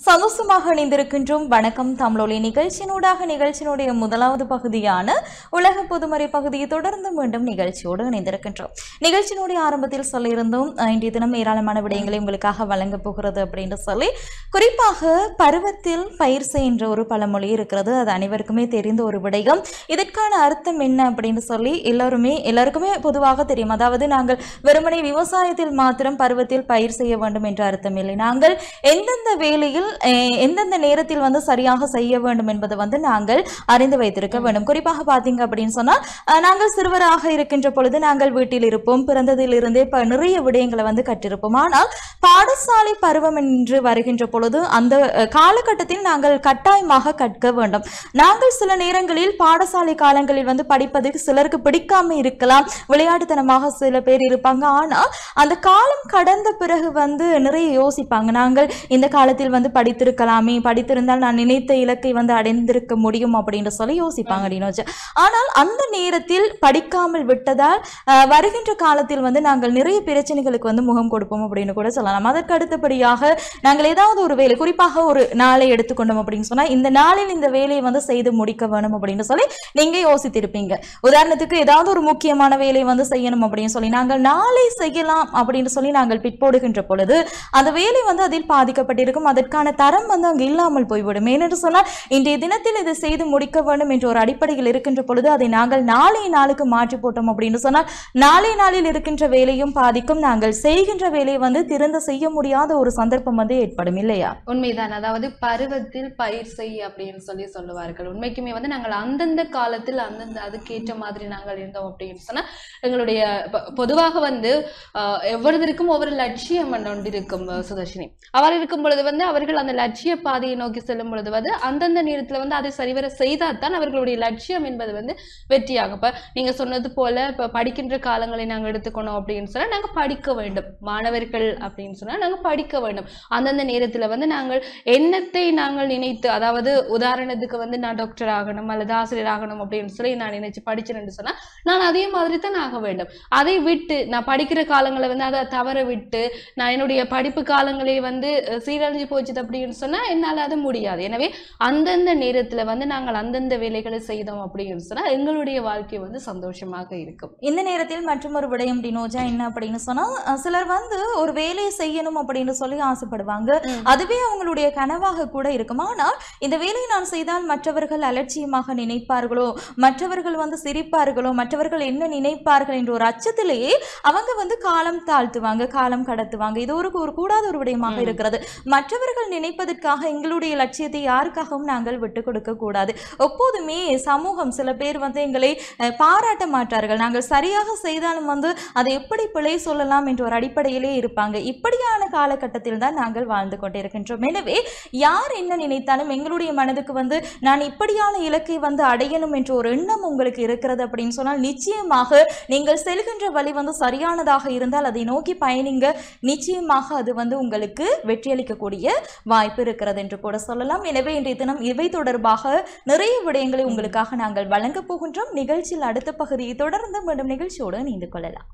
சந்தோஷமாக இணைந்திருக்கின்றோம் வணக்கம் தமிழொலி நிகழ்ச்சியினூடாக நிகழ்ச்சியினுடைய முதலாவது பகுதியான உலக பொதுமறை பகுதியை தொடர்ந்து மீண்டும் நிகழ்ச்சியோடு இணைந்திருக்கின்றோம் நிகழ்ச்சியினுடைய ஆரம்பத்தில் சொல்லியிருந்தோம் அஹ், இன்றைய தினம் ஏராளமான விடயங்களை உங்களுக்காக வழங்கப் போகிறது அப்படின்னு சொல்லி குறிப்பாக பருவத்தில் பயிர் என்ற ஒரு பழமொழி இருக்கிறது அது அனைவருக்குமே தெரிந்த ஒரு விடயம் இதற்கான அர்த்தம் என்ன அப்படின்னு சொல்லி எல்லாருமே எல்லாருக்குமே பொதுவாக தெரியும் அதாவது நாங்கள் வெறுமனே விவசாயத்தில் மாத்திரம் பருவத்தில் பயிர் செய்ய வேண்டும் என்ற அர்த்தம் இல்லை நாங்கள் எந்தெந்த வேளையில் அஹ், எந்தெந்த நேரத்தில் வந்து சரியாக செய்ய வேண்டும் என்பதை வந்து நாங்கள் அறிந்து வைத்திருக்க வேண்டும் குறிப்பாக பார்த்தீங்க அப்படின்னு சொன்னால் அஹ், நாங்கள் சிறுவராக இருக்கின்ற பொழுது நாங்கள் வீட்டில் இருப்போம் பிறந்ததிலிருந்தே ப நிறைய விடயங்களை வந்து கற்றிருப்போம் ஆனால் பாடசாலை பருவம் என்று வருகின்ற பொழுது அந்த அஹ், காலகட்டத்தில் நாங்கள் கட்டாயமாக கற்க வேண்டும் நாங்கள் சில நேரங்களில் பாடசாலை காலங்களில் வந்து படிப்பது சிலருக்கு பிடிக்காம இருக்கலாம் விளையாட்டுத்தனமாக சில பேர் இருப்பாங்க ஆனால் அந்த காலம் கடந்த பிறகு வந்து நிறைய யோசிப்பாங்க நாங்கள் இந்த காலத்தில் வந்து படித்திருக்கலாமே படித்திருந்தால் நான் நினைத்த இலக்கை வந்து அடைந்திருக்க முடியும் அப்படின்னு சொல்லி யோசிப்பாங்க டினோஜ் ஆனால் அந்த நேரத்தில் படிக்காமல் விட்டதால் அஹ், வருகின்ற காலத்தில் வந்து நாங்கள் நிறைய பிரச்சனைகளுக்கு வந்து முகம் கொடுப்போம் அப்படின்னு கூட சொல்லலாம் அதற்கு அடுத்தபடியாக நாங்கள் ஏதாவது ஒரு வேலை குறிப்பாக ஒரு நாளை எடுத்துக்கொண்டோம் அப்படின்னு சொன்னா இந்த நாளில் இந்த வேலையை வந்து செய்து முடிக்க வேணும் அப்படின்னு சொல்லி நீங்க யோசித்திருப்பீங்க உதாரணத்துக்கு ஏதாவது ஒரு முக்கியமான வேலையை வந்து செய்யணும் அப்படின்னு சொல்லி நாங்கள் நாளை செய்யலாம் அப்படின்னு சொல்லி நாங்கள் பிற்போடுகின்ற பொழுது அந்த வேலை வந்து அதில் பாதிக்கப்பட்டிருக்கும் அதற்கான தரம் வந்து அங்கு இல்லாமல் போய்விடும் ஏனென்று சொன்னால் இன்றைய தினத்தில் இதை செய்து முடிக்க வேண்டும் என்ற ஒரு அடிப்படையில் இருக்கின்ற பொழுது அதை நாங்கள் நாளைய நாளுக்கு மாற்றி போட்டோம் அப்படின்னு சொன்னால் நாளைய நாளில் இருக்கின்ற வேலையும் பாதிக்கும் நாங்கள் செய்கின்ற வேலையை வந்து திறந்த செய்ய முடியாத ஒரு சந்தர்ப்பம் வந்து ஏற்படும் இல்லையா உண்மைதான் அதாவது பருவத்தில் பயிர் செய் அப்படின்னு சொல்லி சொல்லுவார்கள் உண்மைக்குமே வந்து நாங்கள் அந்தந்த காலத்தில் அந்தந்த அதுக்கேற்ற மாதிரி நாங்கள் இருந்தோம் அப்படின்னு சொன்னா எங்களுடைய பொ- பொதுவாக வந்து ஆஹ், ஒவ்வொருத்தருக்கும் ஒவ்வொரு லட்சியம் ஒன்று இருக்கும் அஹ், சுதர்ஷினி அவர் இருக்கும் பொழுது வந்து அவர்கள் அந்த லட்சிய பாதையை நோக்கி செல்லும் பொழுது வந்து அந்தந்த நேரத்துல வந்து அதை சரிவர செய்தால் தான் அவர்களுடைய லட்சியம் என்பது வந்து வெற்றியாகும் இப்ப நீங்க சொன்னது போல இப்ப படிக்கின்ற காலங்களை நாங்க எடுத்துக்கணும் அப்படின்னு சொன்னா நாங்க படிக்க வேண்டும் மாணவர்கள் அப்படின்னு சொன்னா நாங்க படிக்க வேண்டும் அந்தந்த நேரத்துல வந்து நாங்கள் எண்ணத்தை நாங்கள் நினைத்து அதாவது உதாரணத்துக்கு வந்து நான் டாக்டர் ஆகணும் அல்லது ஆசிரியர் ஆகணும் அப்படின்னு சொல்லி நான் நினைச்சு படிச்சேன்னு சொன்னா நான் அதே மாதிரி தான் ஆக வேண்டும் அதை விட்டு நான் படிக்கிற காலங்களை வந்து அதை தவற விட்டு நான் என்னுடைய படிப்பு காலங்களே வந்து அஹ், சீரழிஞ்சு போச்சுது அப்படின்னு சொன்னா என்னால அது முடியாது எனவே அந்தந்த நேரத்துல வந்து நாங்கள் அந்தந்த வேலைகளை செய்தோம் அப்படின்னு சொன்னா எங்களுடைய வாழ்க்கை வந்து சந்தோஷமாக இருக்கும் இந்த நேரத்தில் மற்றொரு விடயம் டினோஜா என்ன அப்படின்னு சொன்னா அஹ், சிலர் வந்து ஒரு வேலையை செய்யணும் அப்படின்னு சொல்லி ஆசைப்படுவாங்க ம். அதுவே அவங்களுடைய கனவாக கூட இருக்கும் ஆனால் இந்த வேலையை நான் செய்தால் மற்றவர்கள் அலட்சியமாக நினைப்பார்களோ மற்றவர்கள் வந்து சிரிப்பார்களோ மற்றவர்கள் என்ன நினைப்பார்கள் என்ற ஒரு அச்சத்திலேயே அவங்க வந்து காலம் தாழ்த்துவாங்க காலம் கடத்துவாங்க இது ஒரு ஒரு கூடாத ஒரு விடயமாக ம். இருக்கிறது மற்றவர்கள் நினைப்பதற்காக எங்களுடைய லட்சியத்தை யாருக்காகவும் நாங்கள் விட்டு கொடுக்க கூடாது எப்போதுமே சமூகம் சில பேர் வந்து எங்களை அஹ், பாராட்ட மாட்டார்கள் நாங்கள் சரியாக செய்தாலும் வந்து அதை எப்படி பிழை சொல்லலாம் என்ற ஒரு அடிப்படையிலே இருப்பாங்க இப்படியான காலகட்டத்தில் தான் நாங்கள் வாழ்ந்து கொண்டிருக்கின்றோம் எனவே யார் என்ன நினைத்தாலும் எங்களுடைய மனதுக்கு வந்து நான் இப்படியான இலக்கை வந்து அடையணும் என்ற ஒரு எண்ணம் உங்களுக்கு இருக்கிறது அப்படின்னு சொன்னால் நிச்சயமாக நீங்கள் செல்கின்ற வழி வந்து சரியானதாக இருந்தால் அதை நோக்கி பயணிங்க நிச்சயமாக அது வந்து உங்களுக்கு வெற்றியளிக்கக்கூடிய வாய்ப்பு இருக்கிறது என்று கூட சொல்லலாம் எனவே இன்றைய தினம் இவை தொடர்பாக நிறைய விடயங்களை உங்களுக்காக நாங்கள் வழங்கப் போகின்றோம் நிகழ்ச்சியில் அடுத்த பகுதியை தொடர்ந்து மீண்டும் நிகழ்ச்சியோடு இணைந்து கொள்ளலாம்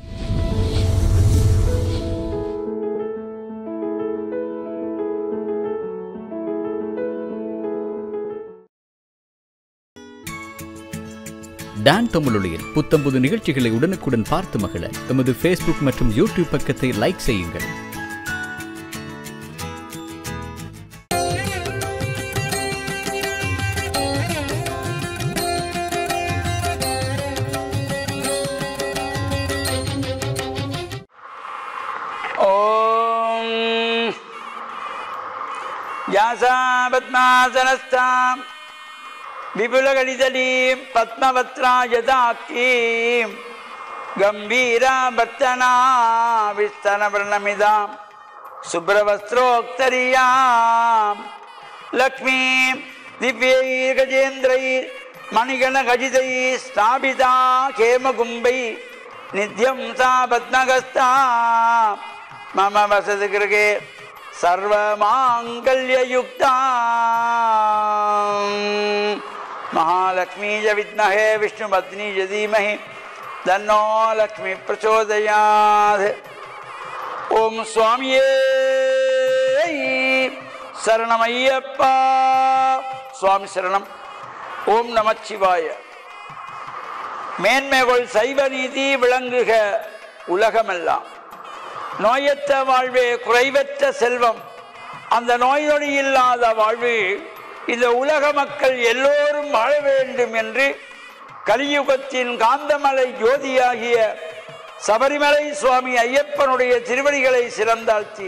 டான் தமிழொலியில் புத்தம்புது நிகழ்ச்சிகளை உடனுக்குடன் பார்த்து மகிழ எமது ஃபேஸ்புக் மற்றும் யூடியூப் பக்கத்தை லைக் செய்யுங்கள் ॐ यासा पद्मासनस्थां विपुलगलितलीं पद्मवत्रायदाकीं गम्भीराभर्तना विस्तनवर्णमिदां शुभ्रवस्त्रोक्तरीयां लक्ष्मीं दिव्यैर्गजेन्द्रैर्मणिगणखचितैः स्थापिता हेमकुम्भैः नित्यं सा पद्मगस्ता मम वसति गृहे सर्वमाङ्गल्ययुक्ता महालक्ष्मी च विद्महे विष्णुपत्नी च धीमहि तन्नो लक्ष्मी प्रचोदयात् ॐ स्वामिये சரணம் ஐயப்பா சுவாமி சரணம் ஓம் நமச்சிவாய மேன்மைகள் சைவ நீதி விளங்குக உலகமெல்லாம் நோயற்ற வாழ்வே குறைவற்ற செல்வம் அந்த நோய் நொடி இல்லாத வாழ்வு இந்த உலக மக்கள் எல்லோரும் வாழ வேண்டும் என்று கலியுகத்தின் காந்தமலை ஜோதியாகிய சபரிமலை சுவாமி ஐயப்பனுடைய திருவடிகளை சிறந்தாழ்த்தி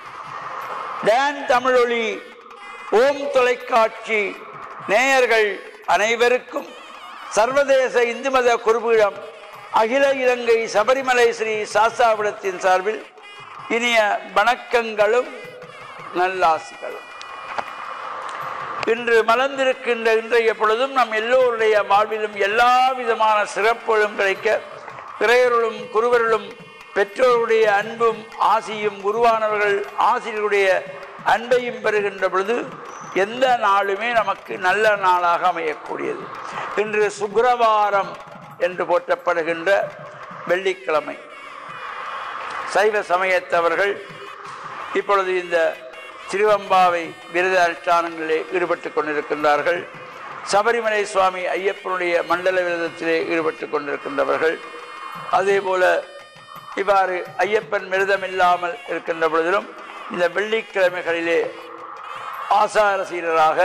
டான் தமிழொலி ஓம் தொலைக்காட்சி நேயர்கள் அனைவருக்கும் சர்வதேச இந்து மத குருபீடம் அகில இலங்கை சபரிமலை ஸ்ரீ சாஸ்தாவிடத்தின் சார்பில் இனிய வணக்கங்களும் நல்லாசிகளும் இன்று மலர்ந்திருக்கின்ற இன்றைய பொழுதும் நம் எல்லோருடைய வாழ்விலும் எல்லா விதமான சிறப்புகளும் கிடைக்க இறையருளும் குருவருளும் பெற்றோருடைய அன்பும் ஆசியும் குருவானவர்கள் ஆசிரியருடைய அன்பையும் பெறுகின்ற பொழுது எந்த நாளுமே நமக்கு நல்ல நாளாக அமையக்கூடியது இன்று சுக்கிரவாரம் என்று போற்றப்படுகின்ற வெள்ளிக்கிழமை சைவ சமயத்தவர்கள் இப்பொழுது இந்த திருவம்பாவை விரத அனுஷ்டானங்களிலே ஈடுபட்டு கொண்டிருக்கின்றார்கள் சபரிமலை சுவாமி ஐயப்பனுடைய மண்டல விரதத்திலே ஈடுபட்டு கொண்டிருக்கின்றவர்கள் அதே போல இவ்வாறு ஐயப்பன் விரதம் இல்லாமல் இருக்கின்ற பொழுதிலும் இந்த வெள்ளிக்கிழமைகளிலே ஆசார சீரராக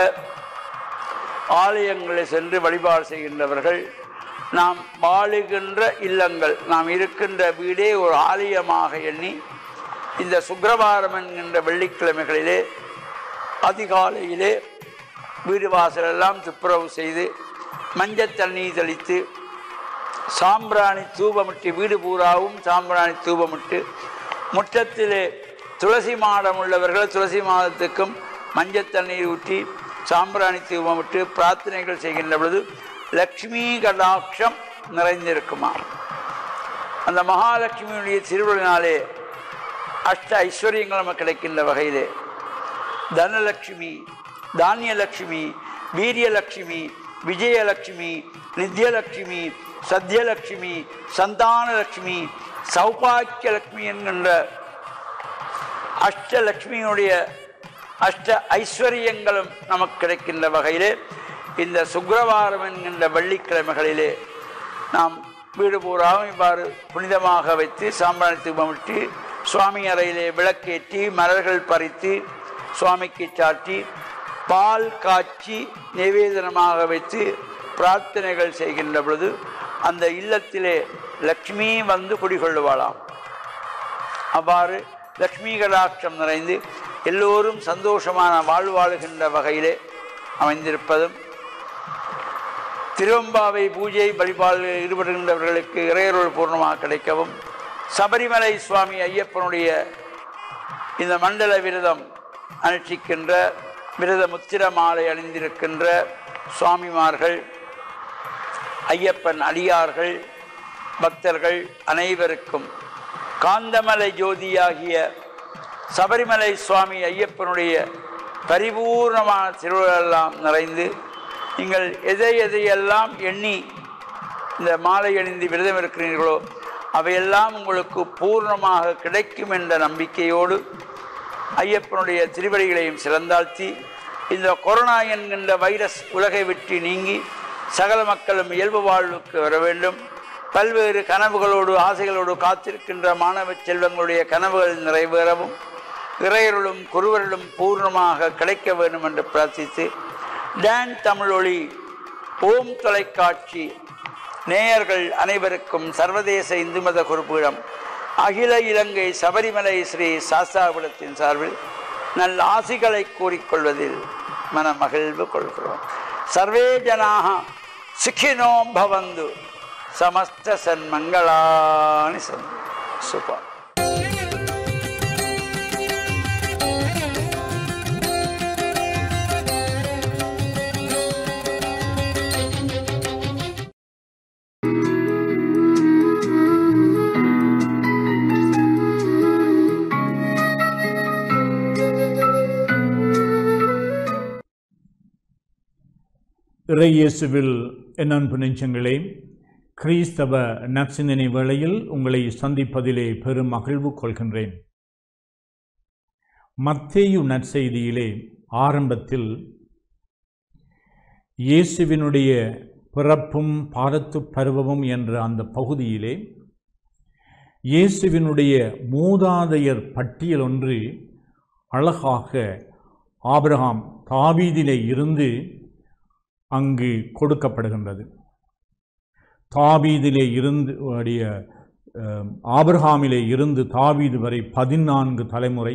ஆலயங்களில் சென்று வழிபாடு செய்கின்றவர்கள் நாம் வாழுகின்ற இல்லங்கள் நாம் இருக்கின்ற வீடே ஒரு ஆலயமாக எண்ணி இந்த சுக்கிரவாரம் என்கின்ற வெள்ளிக்கிழமைகளிலே அதிகாலையிலே வீடு வாசலெல்லாம் துப்புரவு செய்து மஞ்சள் தண்ணீர் தெளித்து சாம்பிராணி தூபமிட்டு வீடு பூராவும் சாம்பிராணி தூபமிட்டு முற்றத்திலே துளசி மாடம் உள்ளவர்கள் துளசி மாதத்துக்கும் மஞ்சள் தண்ணீர் ஊற்றி சாம்பிராணி தூபமிட்டு பிரார்த்தனைகள் செய்கின்ற பொழுது லக்ஷ்மி கடாட்சம் நிறைந்திருக்குமா அந்த மகாலட்சுமியுடைய திருவிழானாலே அஷ்ட ஐஸ்வர்யங்கள் நமக்கு கிடைக்கின்ற வகையிலே தனலட்சுமி தானியலட்சுமி வீரியலட்சுமி விஜயலட்சுமி நித்யலட்சுமி சத்யலட்சுமி சந்தானலட்சுமி சௌபாக்கியலட்சுமி என்கின்ற அஷ்டலட்சுமியினுடைய அஷ்ட ஐஸ்வர்யங்களும் நமக்கு கிடைக்கின்ற வகையிலே இந்த சுக்கிரவாரம் என்கின்ற வெள்ளிக்கிழமைகளிலே நாம் வீடு பூராவும் இவ்வாறு புனிதமாக வைத்து சாம்பிராணி தூபமிட்டு சுவாமி அறையிலே விளக்கேற்றி மலர்கள் பறித்து சுவாமிக்கு சாட்டி பால் காய்ச்சி நிவேதனமாக வைத்து பிரார்த்தனைகள் செய்கின்ற பொழுது அந்த இல்லத்திலே லக்ஷ்மி வந்து குடிகொள்ளுவாளாம் அவ்வாறு லக்ஷ்மி கடாட்சம் நிறைந்து எல்லோரும் சந்தோஷமான வாழ்வு வாழுகின்ற வகையிலே அமைந்திருப்பதும் திருவம்பாவை பூஜை வழிபாடு ஈடுபடுகின்றவர்களுக்கு இறையருள் பூர்ணமாக கிடைக்கவும் சபரிமலை சுவாமி ஐயப்பனுடைய இந்த மண்டல விரதம் அனுஷ்டிக்கின்ற விரத முத்திர மாலை அணிந்திருக்கின்ற சுவாமிமார்கள் ஐயப்பன் அடியார்கள் பக்தர்கள் அனைவருக்கும் காந்தமலை ஜோதியாகிய சபரிமலை சுவாமி ஐயப்பனுடைய பரிபூர்ணமான திருவிழெல்லாம் நிறைந்து நீங்கள் எதை எதையெல்லாம் எண்ணி இந்த மாலை அணிந்து விரதம் இருக்கிறீர்களோ அவையெல்லாம் உங்களுக்கு பூர்ணமாக கிடைக்கும் என்ற நம்பிக்கையோடு ஐயப்பனுடைய திருவடிகளையும் சிறந்தாழ்த்தி இந்த கொரோனா என்கின்ற வைரஸ் உலகை விட்டு நீங்கி சகல மக்களும் இயல்பு வாழ்வுக்கு வர வேண்டும் பல்வேறு கனவுகளோடு ஆசைகளோடு காத்திருக்கின்ற மாணவ செல்வங்களுடைய கனவுகள் நிறைவேறவும் இறையருளும் குருவருளும் பூர்ணமாக கிடைக்க வேண்டும் என்று பிரார்த்தித்து டான் தமிழொலி ஓம் தொலைக்காட்சி நேயர்கள் அனைவருக்கும் சர்வதேச இந்து மத குறிப்பிடம் அகில இலங்கை சபரிமலை ஸ்ரீ சாஸ்தாபுரத்தின் சார்பில் நல்ல ஆசிகளை கூறிக்கொள்வதில் மன மகிழ்வு கொள்கிறோம் சர்வே ஜனாக சுகினோ பவந்து சமஸ்த சன்மங்களானி சந்து சூப்பர் இறையேசுவில் என் அன்பு நெஞ்சங்களே கிறிஸ்தவ நற்சிந்தனை வேளையில் உங்களை சந்திப்பதிலே பெரும் மகிழ்வு கொள்கின்றேன் மத்தேயு நற்செய்தியிலே ஆரம்பத்தில் இயேசுவினுடைய பிறப்பும் பாதத்து பருவமும் என்ற அந்த பகுதியிலே இயேசுவினுடைய மூதாதையர் பட்டியல் ஒன்று அழகாக ஆபிரகாம் தாவீதிலே இருந்து அங்கு கொடுக்கப்படுகின்றது தாவீதிலே இருந்து உடைய அஹ், ஆபிரகாமிலே இருந்து தாவீது வரை பதினான்கு தலைமுறை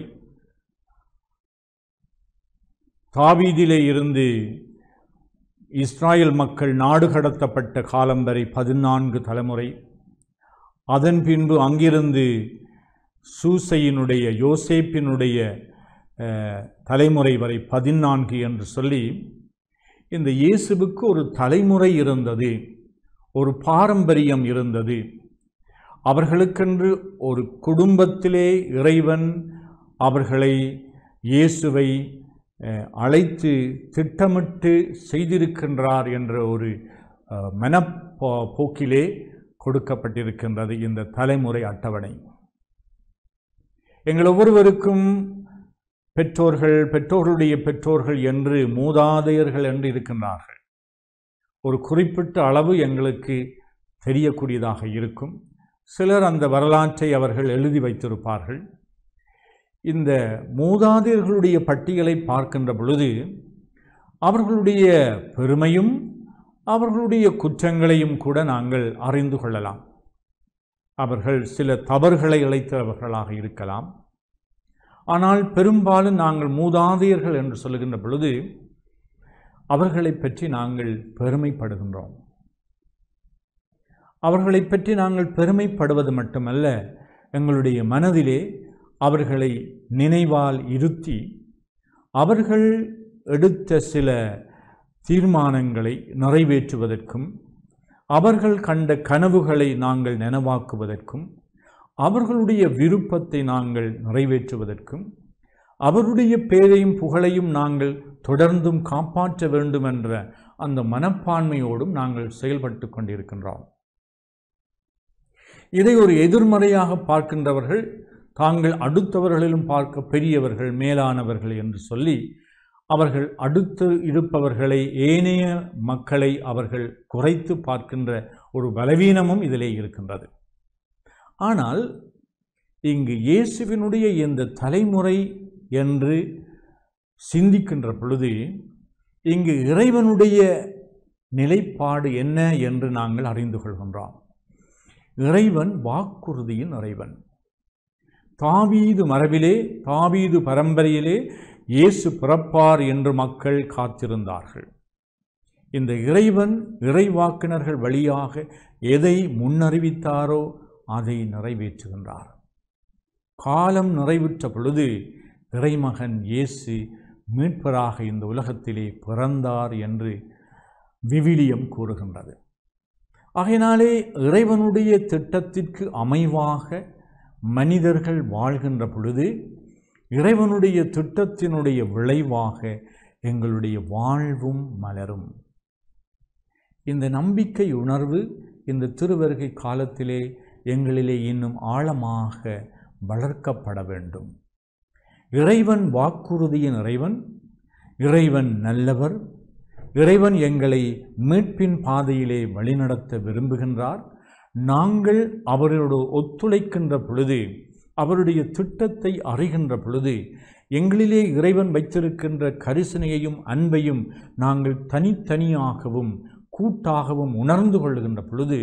தாவீதிலே இருந்து இஸ்ராயல் மக்கள் நாடு கடத்தப்பட்ட காலம் வரை பதினான்கு தலைமுறை அதன் பின்பு அங்கிருந்து சூசையினுடைய யோசேப்பினுடைய அஹ், தலைமுறை வரை பதினான்கு என்று சொல்லி இந்த இயேசுவுக்கு ஒரு தலைமுறை இருந்தது ஒரு பாரம்பரியம் இருந்தது அவர்களுக்கென்று ஒரு குடும்பத்திலே இறைவன் அவர்களை இயேசுவை அஹ், அழைத்து திட்டமிட்டு செய்திருக்கின்றார் என்ற ஒரு அஹ், மனப்போ போக்கிலே கொடுக்கப்பட்டிருக்கின்றது இந்த தலைமுறை அட்டவணை எங்கள் ஒவ்வொருவருக்கும் பெற்றோர்கள் பெற்றோர்களுடைய பெற்றோர்கள் என்று மூதாதையர்கள் என்று இருக்கின்றார்கள் ஒரு குறிப்பிட்ட அளவு எங்களுக்கு தெரியக்கூடியதாக இருக்கும் சிலர் அந்த வரலாற்றை அவர்கள் எழுதி வைத்திருப்பார்கள் இந்த மூதாதையர்களுடைய பட்டியலை பார்க்கின்ற பொழுது அவர்களுடைய பெருமையும் அவர்களுடைய குற்றங்களையும் கூட நாங்கள் அறிந்து கொள்ளலாம் அவர்கள் சில தவறுகளை இழைத்தவர்களாக இருக்கலாம் ஆனால் பெரும்பாலும் நாங்கள் மூதாதையர்கள் என்று சொல்லுகின்ற பொழுது அவர்களை பற்றி நாங்கள் பெருமைப்படுகின்றோம் அவர்களை பற்றி நாங்கள் பெருமைப்படுவது மட்டுமல்ல எங்களுடைய மனதிலே அவர்களை நினைவால் இருத்தி அவர்கள் எடுத்த சில தீர்மானங்களை நிறைவேற்றுவதற்கும் அவர்கள் கண்ட கனவுகளை நாங்கள் நனவாக்குவதற்கும் அவர்களுடைய விருப்பத்தை நாங்கள் நிறைவேற்றுவதற்கும் அவருடைய பேரையும் புகழையும் நாங்கள் தொடர்ந்தும் காப்பாற்ற வேண்டும் என்ற அந்த மனப்பான்மையோடும் நாங்கள் செயல்பட்டு கொண்டிருக்கின்றோம் இதை ஒரு எதிர்மறையாக பார்க்கின்றவர்கள் தாங்கள் அடுத்தவர்களிலும் பார்க்க பெரியவர்கள் மேலானவர்கள் என்று சொல்லி அவர்கள் அடுத்து இருப்பவர்களை ஏனைய மக்களை அவர்கள் குறைத்து பார்க்கின்ற ஒரு பலவீனமும் இதிலே இருக்கின்றது ஆனால் இங்கு இயேசுவினுடைய இந்த தலைமுறை என்று சிந்திக்கின்ற பொழுது இங்கு இறைவனுடைய நிலைப்பாடு என்ன என்று நாங்கள் அறிந்து கொள்கின்றோம் இறைவன் வாக்குறுதியின் இறைவன் தாவீது மரபிலே தாவீது பரம்பரையிலே இயேசு பிறப்பார் என்று மக்கள் காத்திருந்தார்கள் இந்த இறைவன் இறைவாக்கினர்கள் வழியாக எதை முன்னறிவித்தாரோ அதை நிறைவேற்றுகின்றார் காலம் நிறைவுற்ற பொழுது இறைமகன் இயேசு மீட்பராக இந்த உலகத்திலே பிறந்தார் என்று விவிலியம் கூறுகின்றது ஆகையினாலே இறைவனுடைய திட்டத்திற்கு அமைவாக மனிதர்கள் வாழ்கின்ற பொழுது இறைவனுடைய திட்டத்தினுடைய விளைவாக எங்களுடைய வாழ்வும் மலரும் இந்த நம்பிக்கை உணர்வு இந்த திருவருகை காலத்திலே எங்களிலே இன்னும் ஆழமாக வளர்க்கப்பட வேண்டும் இறைவன் வாக்குறுதியின் இறைவன் இறைவன் நல்லவர் இறைவன் எங்களை மீட்பின் பாதையிலே வழிநடத்த விரும்புகின்றார் நாங்கள் அவரோடு ஒத்துழைக்கின்ற பொழுது அவருடைய திட்டத்தை அறிகின்ற பொழுது எங்களிலே இறைவன் வைத்திருக்கின்ற கரிசனையையும் அன்பையும் நாங்கள் தனித்தனியாகவும் கூட்டாகவும் உணர்ந்து கொள்கின்ற பொழுது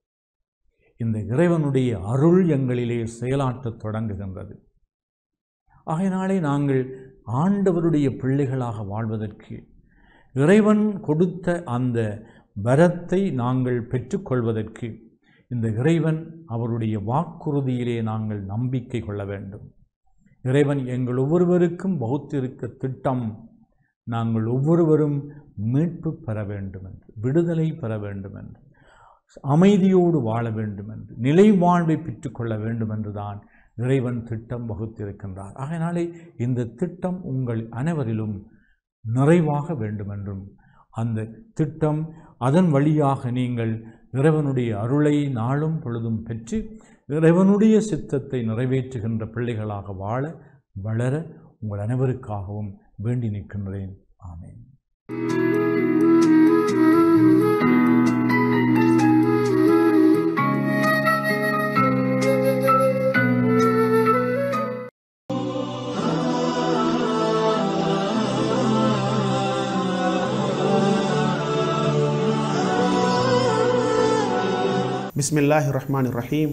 இந்த இறைவனுடைய அருள் எங்களிலே செயலாற்றத் தொடங்குகின்றது ஆகையினாலே நாங்கள் ஆண்டவருடைய பிள்ளைகளாக வாழ்வதற்கு இறைவன் கொடுத்த அந்த வரத்தை நாங்கள் பெற்றுக்கொள்வதற்கு இந்த இறைவன் அவருடைய வாக்குறுதியிலே நாங்கள் நம்பிக்கை கொள்ள வேண்டும் இறைவன் எங்கள் ஒவ்வொருவருக்கும் வகுத்திருக்க திட்டம் நாங்கள் ஒவ்வொருவரும் மீட்பு பெற வேண்டும் என்று விடுதலை பெற வேண்டும் என்று அமைதியோடு வாழ வேண்டும் என்று நிலை வாழ்வை பெற்றுக்கொள்ள வேண்டும் என்றுதான் இறைவன் திட்டம் வகுத்திருக்கின்றார் ஆகையினாலே இந்த திட்டம் உங்கள் அனைவரிலும் நிறைவாக வேண்டும் என்றும் அந்த திட்டம் அதன் வழியாக நீங்கள் இறைவனுடைய அருளை நாளும் பொழுதும் பெற்று இறைவனுடைய சித்தத்தை நிறைவேற்றுகின்ற பிள்ளைகளாக வாழ வளர உங்கள் அனைவருக்காகவும் வேண்டி நிற்கின்றேன் ஆமென் பிஸ்மில்லாஹி ரஹ்மான் ரஹீம்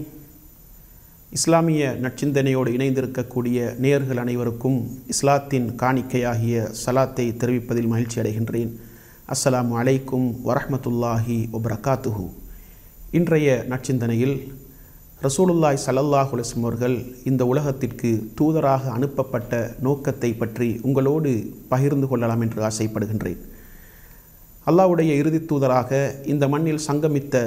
இஸ்லாமிய நற்சிந்தனையோடு இணைந்திருக்கக்கூடிய நேயர்கள் அனைவருக்கும் இஸ்லாத்தின் காணிக்கையாகிய சலாத்தை தெரிவிப்பதில் மகிழ்ச்சி அடைகின்றேன் அஸ்ஸலாமு அலைக்கும் வரஹ்மத்துல்லாஹி வபரகாத்துஹு இன்றைய நற்சிந்தனையில் ரசூலுல்லாய் ஸல்லல்லாஹு அலைஹி வஸல்லம் அவர்கள் இந்த உலகத்திற்கு தூதராக அனுப்பப்பட்ட நோக்கத்தை பற்றி உங்களோடு பகிர்ந்து கொள்ளலாம் என்று ஆசைப்படுகின்றேன் அல்லாஹ்வுடைய இறுதி தூதராக இந்த மண்ணில் சங்கமித்த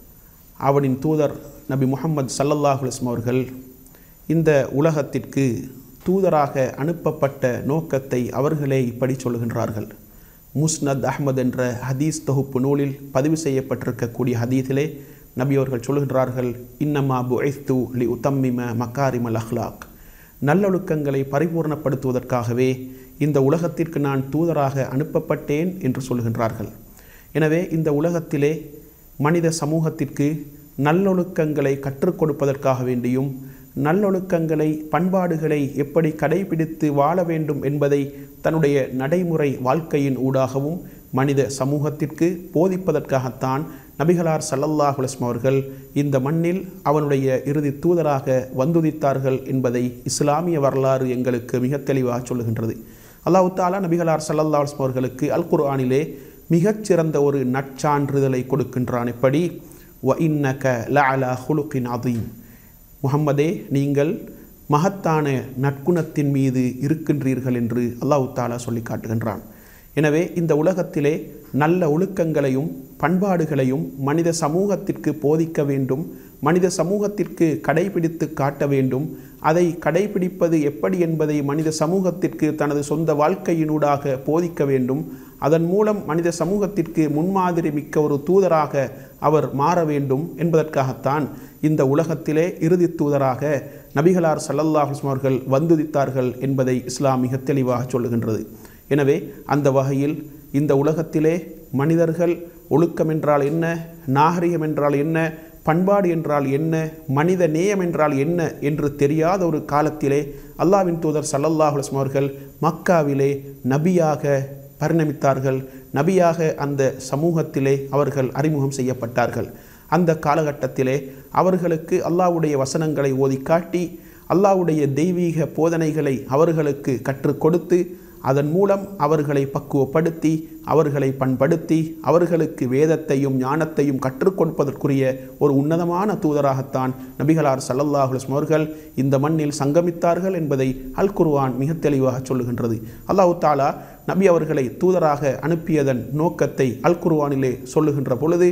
அவனின் தூதர் நபி முகமது சல்லல்லாஹு அலிஸ்லம் அவர்கள் இந்த உலகத்திற்கு தூதராக அனுப்பப்பட்ட நோக்கத்தை அவர்களே இப்படி சொல்கின்றார்கள் முஸ்னத் அஹ்மத் என்ற ஹதீஸ் தொகுப்பு நூலில் பதிவு செய்யப்பட்டிருக்கக்கூடிய ஹதீஸிலே நபி அவர்கள் சொல்கின்றார்கள் இன்னமா புஐஸ்து லி உத்தம்மிம மக்காரிமல் அஹ்லாக் நல்லொழுக்கங்களை பரிபூர்ணப்படுத்துவதற்காகவே இந்த உலகத்திற்கு நான் தூதராக அனுப்பப்பட்டேன் என்று சொல்கின்றார்கள் எனவே இந்த உலகத்திலே மனித சமூகத்திற்கு நல்லொழுக்கங்களை கற்றுக் கொடுப்பதற்காக வேண்டியும் நல்லொழுக்கங்களை பண்பாடுகளை எப்படி கடைபிடித்து வாழ வேண்டும் என்பதை தன்னுடைய நடைமுறை வாழ்க்கையின் ஊடாகவும் மனித சமூகத்திற்கு போதிப்பதற்காகத்தான் நபிகளார் சல்லல்லாஹ் அலுவலம் அவர்கள் இந்த மண்ணில் அவனுடைய இறுதி தூதராக வந்துதித்தார்கள் என்பதை இஸ்லாமிய வரலாறு எங்களுக்கு மிக தெளிவாக சொல்லுகின்றது அல்லாஹ் தாலா நபிகளார் சல்லல்லா அலுவலம் அவர்களுக்கு அல் குர்ஆனிலே மிகச்சிறந்த ஒரு நற்சான்றிதழை கொடுக்கின்றான் எப்படி வ இன்னக லஅலா ஹுலுக்கின் அதீம் முகம்மதே நீங்கள் மகத்தான நற்குணத்தின் மீது இருக்கின்றீர்கள் என்று அல்லாஹ் தாலா சொல்லி காட்டுகின்றான் எனவே இந்த உலகத்திலே நல்ல ஒழுக்கங்களையும் பண்பாடுகளையும் மனித சமூகத்திற்கு போதிக்க வேண்டும் மனித சமூகத்திற்கு கடைபிடித்து காட்ட வேண்டும் அதை கடைபிடிப்பது எப்படி என்பதை மனித சமூகத்திற்கு தனது சொந்த வாழ்க்கையினூடாக போதிக்க வேண்டும் அதன் மூலம் மனித சமூகத்திற்கு முன்மாதிரி மிக்க ஒரு தூதராக அவர் மாற வேண்டும் என்பதற்காகத்தான் இந்த உலகத்திலே இறுதி தூதராக நபிகளார் சல்லல்லாஹ் அவர்கள் வந்துதித்தார்கள் என்பதை இஸ்லாம் மிக தெளிவாக சொல்லுகின்றது எனவே அந்த வகையில் இந்த உலகத்திலே மனிதர்கள் ஒழுக்கம் என்றால் என்ன நாகரிகம் என்றால் என்ன பண்பாடு என்றால் என்ன மனித நேயம் என்றால் என்ன என்று தெரியாத ஒரு காலத்திலே அல்லாவின் தூதர் சல்லல்லாஹ் அலுவலம் அவர்கள் மக்காவிலே நபியாக பரிணமித்தார்கள் நபியாக அந்த சமூகத்திலே அவர்கள் அறிமுகம் செய்யப்பட்டார்கள் அந்த காலகட்டத்திலே அவர்களுக்கு அல்லாஹ்வுடைய வசனங்களை ஓதி காட்டி அல்லாஹ்வுடைய தெய்வீக போதனைகளை அவர்களுக்கு கற்றுக் கொடுத்து அதன் மூலம் அவர்களை பக்குவப்படுத்தி அவர்களை பண்படுத்தி அவர்களுக்கு வேதத்தையும் ஞானத்தையும் கற்றுக் கொடுப்பதற்குரிய ஒரு உன்னதமான தூதராகத்தான் நபிகளார் சல்லல்லாஹ் அலுவலம் அவர்கள் இந்த மண்ணில் சங்கமித்தார்கள் என்பதை அல் குர்ஆன் மிக தெளிவாக சொல்லுகின்றது அல்லாஹு தாலா நபி அவர்களை தூதராக அனுப்பியதன் நோக்கத்தை அல் குர்ஆனிலே சொல்லுகின்ற பொழுது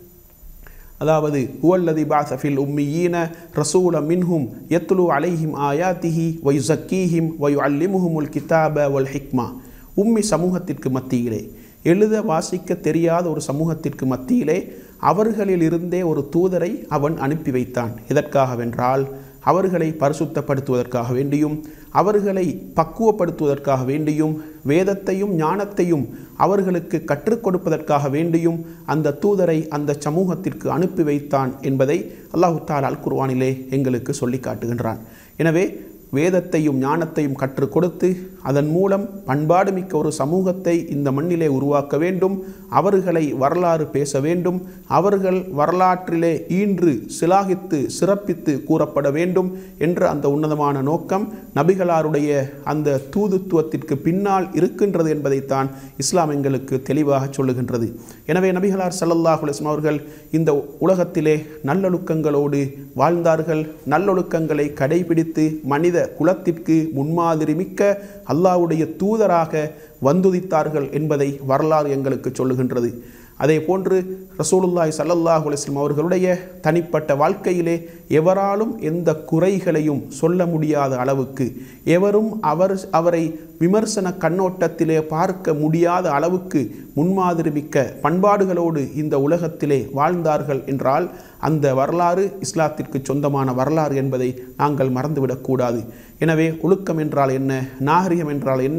அதாவது ஹுவல்லதி பாசஃபில் உம்மியீன ரசூல மின்ஹும் யத்லு அலைஹிம் ஆயாத்திஹி வயுசக்கீஹிம் வயு அல்லிமுஹுமுல் கிதாப வல் ஹிக்மா உம்மி சமூகத்திற்கு மத்தியிலே எழுத வாசிக்க தெரியாத ஒரு சமூகத்திற்கு மத்தியிலே அவர்களிலிருந்தே ஒரு தூதரை அவன் அனுப்பி வைத்தான் எதற்காகவென்றால் அவர்களை பரிசுத்தப்படுத்துவதற்காக வேண்டியும் அவர்களை பக்குவப்படுத்துவதற்காக வேண்டியும் வேதத்தையும் ஞானத்தையும் அவர்களுக்கு கற்றுக் கொடுப்பதற்காக வேண்டியும் அந்த தூதரை அந்த சமூகத்திற்கு அனுப்பி வைத்தான் என்பதை அல்லாஹு தால் அல் குர்வானிலே எங்களுக்கு சொல்லி காட்டுகின்றான் எனவே வேதத்தையும் ஞானத்தையும் கற்றுக் கொடுத்து அதன் மூலம் பண்பாடு மிக்க ஒரு சமூகத்தை இந்த மண்ணிலே உருவாக்க வேண்டும் அவர்களை வரலாறு பேச வேண்டும் அவர்கள் வரலாற்றிலே ஈன்று சிலாகித்து சிறப்பித்து கூறப்பட வேண்டும் என்ற அந்த உன்னதமான நோக்கம் நபிகளாருடைய அந்த தூதுத்துவத்திற்கு பின்னால் இருக்கின்றது என்பதைத்தான் இஸ்லாம் எங்களுக்கு தெளிவாக சொல்லுகின்றது எனவே நபிகளார் சல்லல்லாஹ் அலுவலம் அவர்கள் இந்த உலகத்திலே நல்லொழுக்கங்களோடு வாழ்ந்தார்கள் நல்லொழுக்கங்களை கடைபிடித்து மனித குலத்திற்கு முன்மாதிரி மிக்க அல்லாஹ்வுடைய தூதராக வந்துதித்தார்கள் என்பதை வரலாறு எங்களுக்கு சொல்லுகின்றது அதே போன்று ரசூலுல்லாய் சல்லல்லாஹு அலிஸ்லம் அவர்களுடைய தனிப்பட்ட வாழ்க்கையிலே எவராலும் எந்த குறைகளையும் சொல்ல முடியாத அளவுக்கு எவரும் அவர் அவரை விமர்சன கண்ணோட்டத்திலே பார்க்க முடியாத அளவுக்கு முன்மாதிரி மிக்க பண்பாடுகளோடு இந்த உலகத்திலே வாழ்ந்தார்கள் என்றால் அந்த வரலாறு இஸ்லாத்திற்கு சொந்தமான வரலாறு என்பதை நாங்கள் மறந்துவிடக்கூடாது எனவே ஒழுக்கம் என்றால் என்ன நாகரிகம் என்றால் என்ன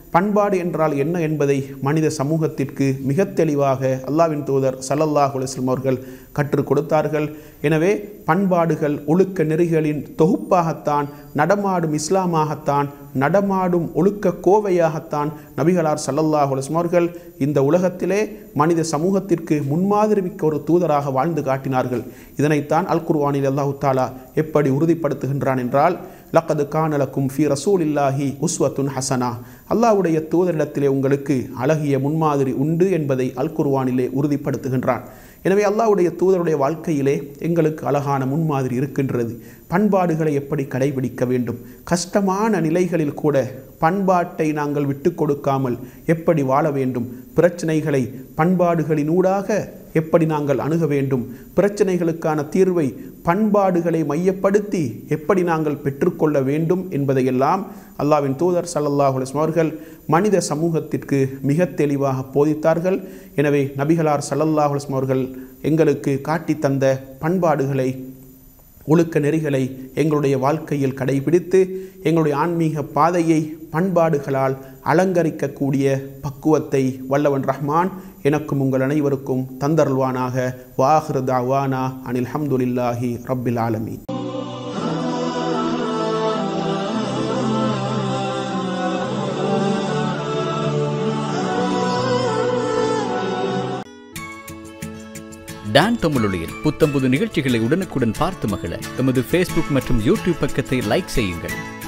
பண்பாடு என்றால் என்ன என்பதை மனித சமூகத்திற்கு மிக தெளிவாக அல்லாவின் தூதர் சல்லல்லாஹு அலுவலம் அவர்கள் கற்றுக் கொடுத்தார்கள் எனவே பண்பாடுகள் ஒழுக்க நெறிகளின் தொகுப்பாகத்தான் நடமாடும் இஸ்லாமாகத்தான் நடமாடும் ஒழுக்க கோவையாகத்தான் நபிகளார் சல்லல்லாஹு அலுவலம் அவர்கள் இந்த உலகத்திலே மனித சமூகத்திற்கு முன்மாதிரி மிக்க ஒரு தூதராக வாழ்ந்து காட்டினார்கள் இதனைத்தான் அல் குர்ஆனில் அல்லாஹு தாலா எப்படி உறுதிப்படுத்துகின்றான் என்றால் லக்கது கானலக்கும் ஃபி ரசூலில்லாஹி உஸ்வத்துன் ஹசனா அல்லாஹ்வுடைய தூதரிடத்திலே உங்களுக்கு அழகிய முன்மாதிரி உண்டு என்பதை அல் குர்ஆனிலே உறுதிப்படுத்துகின்றான் எனவே அல்லாஹ்வுடைய தூதருடைய வாழ்க்கையிலே எங்களுக்கு அழகான முன்மாதிரி இருக்கின்றது பண்பாடுகளை எப்படி கடைபிடிக்க வேண்டும் கஷ்டமான நிலைகளில் கூட பண்பாட்டை நாங்கள் விட்டு கொடுக்காமல் எப்படி வாழ வேண்டும் பிரச்சனைகளை பண்பாடுகளினூடாக எப்படி நாங்கள் அணுக வேண்டும் பிரச்சனைகளுக்கான தீர்வை பண்பாடுகளை மையப்படுத்தி எப்படி நாங்கள் பெற்றுக்கொள்ள வேண்டும் என்பதையெல்லாம் அல்லாவின் தூதர் சல்லல்லாஹு அலைஹி வஸல்லம் அவர்கள் மனித சமூகத்திற்கு மிக தெளிவாக போதித்தார்கள் எனவே நபிகளார் சல்லல்லாஹு அலைஹி வஸல்லம் அவர்கள் எங்களுக்கு காட்டி தந்த பண்பாடுகளை ஒழுக்க நெறிகளை எங்களுடைய வாழ்க்கையில் கடைபிடித்து எங்களுடைய ஆன்மீக பாதையை பண்பாடுகளால் அலங்கரிக்கக்கூடிய பக்குவத்தை வல்லவன் ரஹ்மான் எனக்கும் உங்கள் அனைவருக்கும் தந்தருள்வானாக வாஹிரு தாவானா அனில் ஹம்துலில்லாஹி ரப்பில் ஆலமீன் டான் தமிழொலியில் புத்தம்புது நிகழ்ச்சிகளை உடனுக்குடன் பார்த்து மகிழ எமது ஃபேஸ்புக் மற்றும் யூடியூப் பக்கத்தை லைக் செய்யுங்கள்